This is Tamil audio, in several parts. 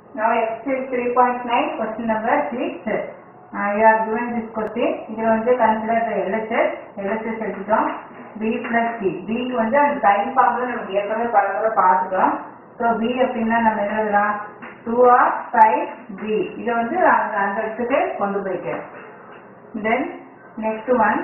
Now exercise 3.9 question number 6. Uh, you are given this question. இதில் வந்து consider the LHS. LHS எடுத்துட்டோம். B plus C. B க்கு வந்து அந்த டைம் ஃபார்ம்ல நமக்கு ஏற்கனவே பல முறை பார்த்துட்டோம். ஸோ B அப்படின்னா நம்ம என்ன எழுதலாம் டூ ஆர் சைட் B. இதை வந்து அந்த அந்த இடத்துக்கு கொண்டு போயிட்டேன். Then next one.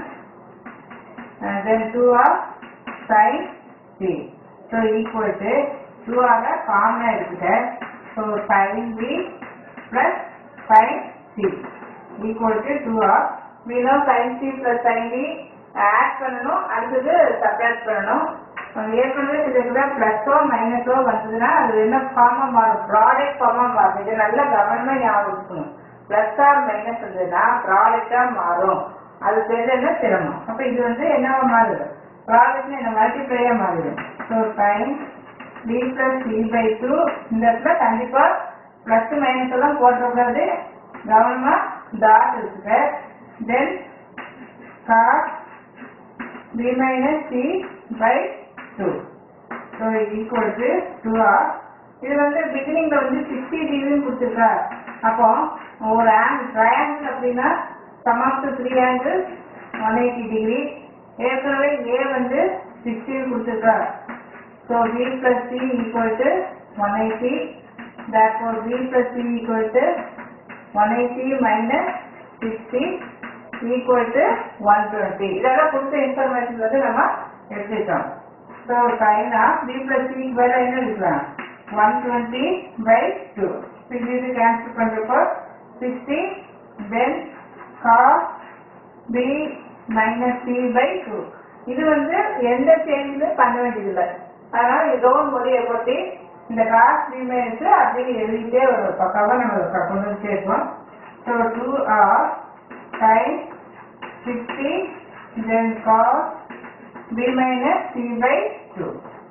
Uh, then 2 of sin C. So equal to 2 ஆக காமனா எடுத்துக்க. So sin B plus sin C equal to 2 of we know sin C plus sin B add பண்ணணும் அடுத்தது சப்ராக்ட் பண்ணணும் நம்ம ஏற்கனவே இதுல பிளஸோ மைனஸோ வந்ததுன்னா அது என்ன ஃபார்மா மாறும் ப்ராடக்ட் ஃபார்மா மாறும் இது நல்ல கவனமா ஞாபகம் வச்சுக்கணும் பிளஸ் ஆர் மைனஸ் வந்ததுன்னா ப்ராடக்டா மாறும் அது தெரிஞ்சதுன்னா சிரமம் அப்ப இது வந்து என்னவா மாறுது ப்ராடக்ட் என்ன மல்டிப்ளையா மாறிடும் so time B plus C by two இந்த இடத்துல கண்டிப்பா பிளஸ் மைனஸ் எல்லாம் போட்டக்கூடாது கவனமா டாட் இருக்குங்க then cos B minus C by two so equal to two R இது வந்து பிகினிங்ல வந்து சிக்ஸ்டி டிகிரின்னு கொடுத்துருக்கா அப்போ ஒரு ஆங்கிள் ட்ரையாங்கிள் அப்படின்னா sum of the three angle one eighty degree ஏற்கனவே ஏ வந்து சிக்ஸ்டின்னு கொடுத்துருக்கா so B plus C equal to one eighty therefore b plus c equal to 180 minus 60 equal to 120 இதெல்லாம் கொடுத்த இன்ஃபர்மேஷன் வந்து நம்ம எடுத்துட்டோம் so sine of B plus C வேலை என்ன எடுக்கலாம் ஒன் டுவெண்ட்டி பை டூ இது கேன்சல் பண்ணுறப்போ sixty then cos B minus C by two இது வந்து எந்த சேஞ்சுமே பண்ண வேண்டியதில்லை அதனால இதோடு மொழியை பற்றி இந்த காஸ் பி மைனஸ் அப்படியே எழுதிட்டே ஒரு பக்காவாக நம்ம கொண்டு வந்து சேர்ப்போம் so two R sine sixty then cos b minus c by 2.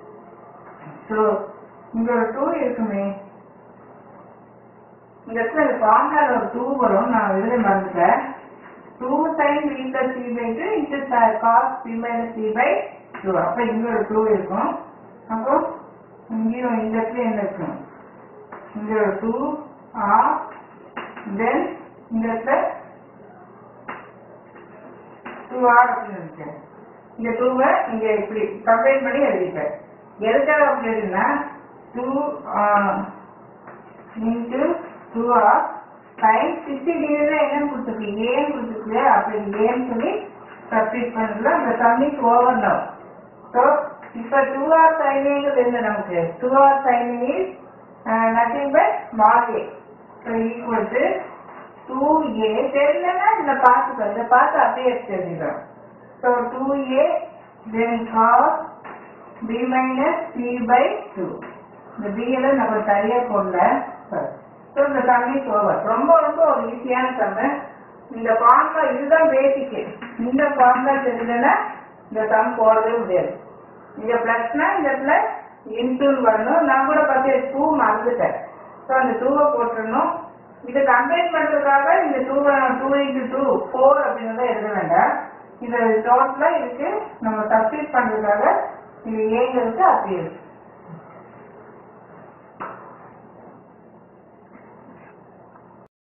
So, இங்க ஒரு 2 இருக்குமே இந்த இடத்துல இந்த ஃபார்முலால ஒரு 2 வரும் நான் எழுத மறந்துட்டேன் 2 sin b plus c by 2 into sa- cos b minus c by 2 அப்ப இங்க ஒரு 2 இருக்கும் அப்போ இங்கேயும் இந்த இடத்துல என்ன இருக்கும் இங்க ஒரு 2 r then இந்த இடத்துல 2r அப்படின்னு இருக்கு இந்த டூவை இங்க இப்படி கம்பைன் பண்ணி எழுதிட்டேன் எதுக்காக அப்படி எழுதுனா two into two R sine sixty டிகிரில என்ன கொடுத்துருக்கு ஏன் கொடுத்துருக்கு அப்படி ஏன்னு சொல்லி சப்ஸ்டிட் பண்ணுறதுல அந்த சம்மிஸ் ஓவர் நவ் ஸோ இப்போ டூ ஆர் சைனிங்கிறது என்ன நமக்கு two R sine is nothing but small A so equal to two A தெரியலன்னா இதில் பார்த்துக்கோ இதை பார்த்து அப்படியே எடுத்து எழுதிக்கிறோம் So 2a then cos b minus c by 2. இந்த b எல்லாம் நம்ம சரியா போடல ஸோ இந்த சம் இஸ் ஓவர் ரொம்ப ரொம்ப ஒரு ஈஸியான சம்மு இந்த ஃபார்முலா இதுதான் பேசிக் இந்த ஃபார்முலா தெரியலன்னா இந்த சம் போடவே முடியாது இங்க பிளஸ்னா இந்த இடத்துல இன்டூன்னு வரணும் நான் கூட பார்த்து டூ மறந்துட்டேன் ஸோ அந்த டூவை போட்டுடணும் இதை கம்பைன் பண்றதுக்காக இந்த two two into two four அப்படின்னு தான் எழுத வேண்டாம் இது டோட்டலா இதுக்கு நம்ம சப்ஸ்டிட் பண்றதுக்காக இது ஏங்கிறது அப்படி இருக்கு